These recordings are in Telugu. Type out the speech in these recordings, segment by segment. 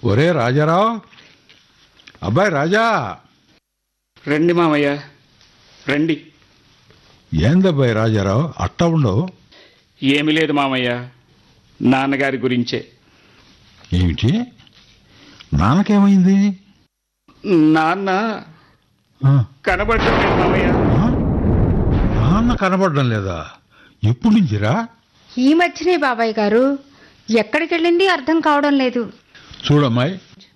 ఒరే రాజారావు అబ్బాయి రాజా రండి మామయ్య రండి ఏందబ్బాయి రాజారావు అట్ట ఉండవు ఏమీ లేదు మామయ్య నాన్నగారి గురించే ఏమిటి నాన్నకేమైంది నాన్న ఆ, కనబడటం లేదు మామయ్య ఆ? నాన్న కనబడడం లేదా ఎప్పుడు నుంచిరా ఈ మధ్యనే బాబాయ్ గారు ఎక్కడికి వెళ్ళింది అర్థం కావడం లేదు చూడమ్మాయి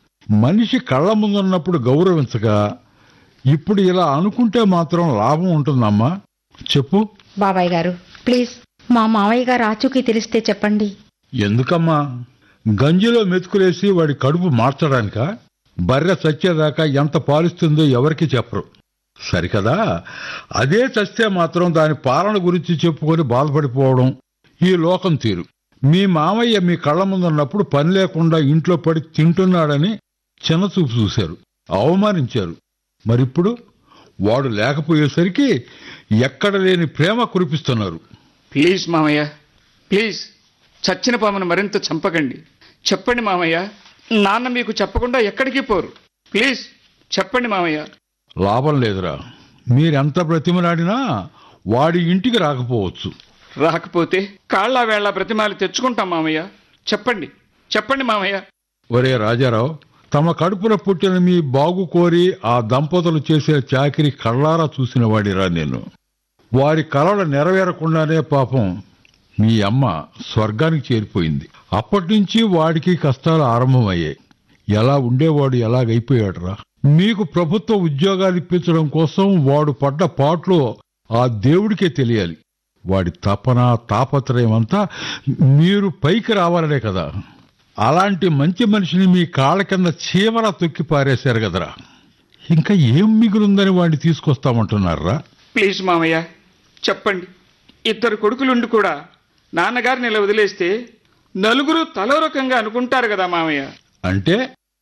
మనిషి కళ్ళ ముందున్నప్పుడు గౌరవించగా ఇప్పుడు ఇలా అనుకుంటే మాత్రం లాభం ఉంటుందమ్మా చెప్పు బాబాయ్ గారు ప్లీజ్ మా మావయ్య గారు ఆచూకీ తెలిస్తే చెప్పండి ఎందుకమ్మా గంజిలో మెతుకులేసి వాడి కడుపు మార్చడానిక బర్రె చచ్చేదాకా ఎంత పాలిస్తుందో ఎవరికి చెప్పరు సరికదా అదే చస్తే మాత్రం దాని పాలన గురించి చెప్పుకొని బాధపడిపోవడం ఈ లోకం తీరు మీ మామయ్య మీ కళ్ళ ముందున్నప్పుడు పని లేకుండా ఇంట్లో పడి తింటున్నాడని చిన్నచూపు చూశారు అవమానించారు మరిప్పుడు వాడు లేకపోయేసరికి ఎక్కడ లేని ప్రేమ కురిపిస్తున్నారు ప్లీజ్ మామయ్య ప్లీజ్ చచ్చిన పామును మరింత చంపకండి చెప్పండి మామయ్య నాన్న మీకు చెప్పకుండా ఎక్కడికి పోరు ప్లీజ్ చెప్పండి మామయ్య లాభం లేదురా మీరెంత బ్రతిమలాడినా వాడి ఇంటికి రాకపోవచ్చు రాకపోతే కాళ్ళ వేళ బ్రతిమాలి తెచ్చుకుంటాం మామయ్య చెప్పండి చెప్పండి మామయ్య ఒరే రాజారావు తమ కడుపున పుట్టిన మీ బాగు కోరి ఆ దంపతులు చేసే చాకిరి కళ్ళారా చూసిన వాడిరా నేను వారి కలలు నెరవేరకుండానే పాపం మీ అమ్మ స్వర్గానికి చేరిపోయింది అప్పటి నుంచి వాడికి కష్టాలు ఆరంభమయ్యాయి ఎలా ఉండేవాడు ఎలాగైపోయాడురా మీకు ప్రభుత్వ ఉద్యోగాలు ఇప్పించడం కోసం వాడు పడ్డ పాటలు ఆ దేవుడికే తెలియాలి వాడి తపన తాపత్రయం అంతా మీరు పైకి రావాలనే కదా అలాంటి మంచి మనిషిని మీ కాళ్ళ కింద చీమలా తొక్కి పారేశారు కదరా ఇంకా ఏం మిగులుందని వాడిని తీసుకొస్తామంటున్నారా ప్లీజ్ మామయ్య చెప్పండి ఇద్దరు కొడుకులుండి కూడా నాన్నగారిని ఇలా వదిలేస్తే నలుగురు తలో రకంగా అనుకుంటారు కదా మామయ్య అంటే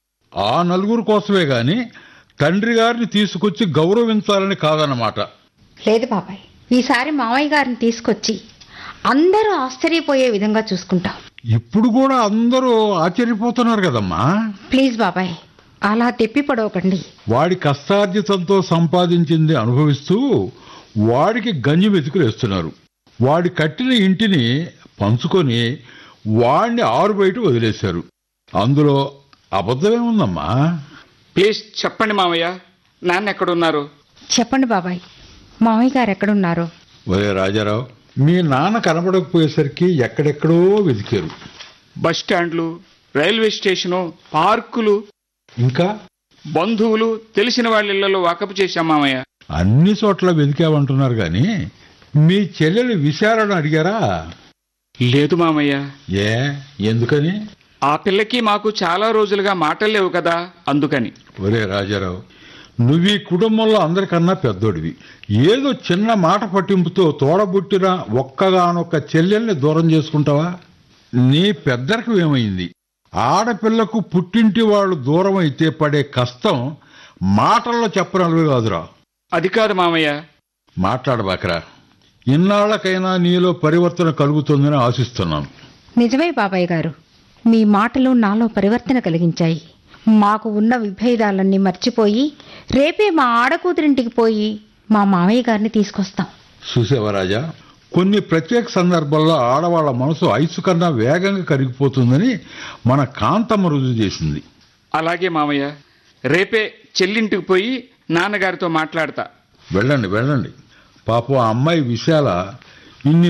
ఆ నలుగురు కోసమే గాని తండ్రి గారిని తీసుకొచ్చి గౌరవించాలని కాదన్నమాట లేదు బాబాయ్ ఈసారి మావయ్య గారిని తీసుకొచ్చి అందరూ ఆశ్చర్యపోయే విధంగా చూసుకుంటాం ఇప్పుడు కూడా అందరూ ఆశ్చర్యపోతున్నారు కదమ్మా ప్లీజ్ బాబాయ్ అలా తెప్పి పడవకండి వాడి కష్టార్జితంతో సంపాదించింది అనుభవిస్తూ వాడికి గంజి వెతుకులేస్తున్నారు వాడి కట్టిన ఇంటిని పంచుకొని వాడిని ఆరు బయట వదిలేశారు అందులో అబద్ధమేముందమ్మా ప్లీజ్ చెప్పండి మామయ్య నాన్న ఎక్కడున్నారు చెప్పండి బాబాయ్ మావయ్య గారు ఎక్కడున్నారో ఒరే రాజారావు మీ నాన్న కనబడకపోయేసరికి ఎక్కడెక్కడో వెతికారు బస్ స్టాండ్లు రైల్వే స్టేషను పార్కులు ఇంకా బంధువులు తెలిసిన వాళ్ళ ఇళ్లలో వాకపు చేశాం మామయ్య అన్ని చోట్ల వెతికామంటున్నారు గాని మీ చెల్లెలు విశాలను అడిగారా లేదు మామయ్య ఏ ఎందుకని ఆ పిల్లకి మాకు చాలా రోజులుగా మాటలు లేవు కదా అందుకని ఒరే రాజారావు నువ్వు ఈ కుటుంబంలో అందరికన్నా పెద్దోడివి ఏదో చిన్న మాట పట్టింపుతో తోడబుట్టిన ఒక్కగానొక్క చెల్లెల్ని దూరం చేసుకుంటావా నీ పెద్దరికి ఏమైంది ఆడపిల్లకు పుట్టింటి వాళ్ళు దూరం అయితే పడే కష్టం మాటల్లో చెప్పనలుగు కాదురా అది కాదు మామయ్య మాట్లాడబాకరా ఇన్నాళ్లకైనా నీలో పరివర్తన కలుగుతుందని ఆశిస్తున్నాను నిజమే బాబాయ్ గారు మీ మాటలు నాలో పరివర్తన కలిగించాయి మాకు ఉన్న విభేదాలన్నీ మర్చిపోయి రేపే మా ఆడకూతురింటికి పోయి మా మావయ్య గారిని తీసుకొస్తాం చూసావా రాజా కొన్ని ప్రత్యేక సందర్భాల్లో ఆడవాళ్ల మనసు ఐసు కన్నా వేగంగా కరిగిపోతుందని మన కాంతమ్మ రుజువు చేసింది అలాగే మామయ్య రేపే చెల్లింటికి పోయి నాన్నగారితో మాట్లాడతా వెళ్ళండి వెళ్ళండి పాపం ఆ అమ్మాయి విశాల ఇన్ని